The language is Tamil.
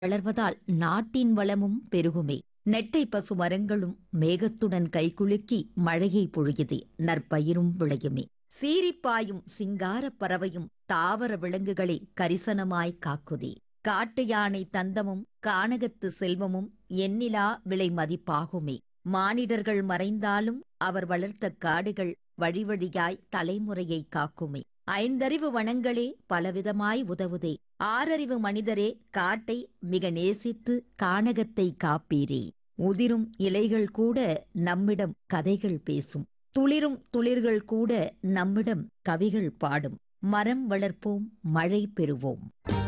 வளர்வதால் நாட்டின் வளமும் பெருகுமே நெட்டை பசு மரங்களும் மேகத்துடன் கைகுலுக்கி மழையை பொழியுதே நற்பயிரும் விளையுமே சீரிப்பாயும் சிங்காரப் பறவையும் தாவர விலங்குகளை கரிசனமாய் காக்குதே காட்டு யானை தந்தமும் கானகத்து செல்வமும் எண்ணிலா விலை மதிப்பாகுமே மானிடர்கள் மறைந்தாலும் அவர் வளர்த்த காடுகள் வழிவழியாய் தலைமுறையை காக்குமே ஐந்தறிவு வனங்களே பலவிதமாய் உதவுதே ஆறறிவு மனிதரே காட்டை மிக நேசித்து கானகத்தை காப்பீரே உதிரும் இலைகள் கூட நம்மிடம் கதைகள் பேசும் துளிரும் துளிர்கள் கூட நம்மிடம் கவிகள் பாடும் மரம் வளர்ப்போம் மழை பெறுவோம்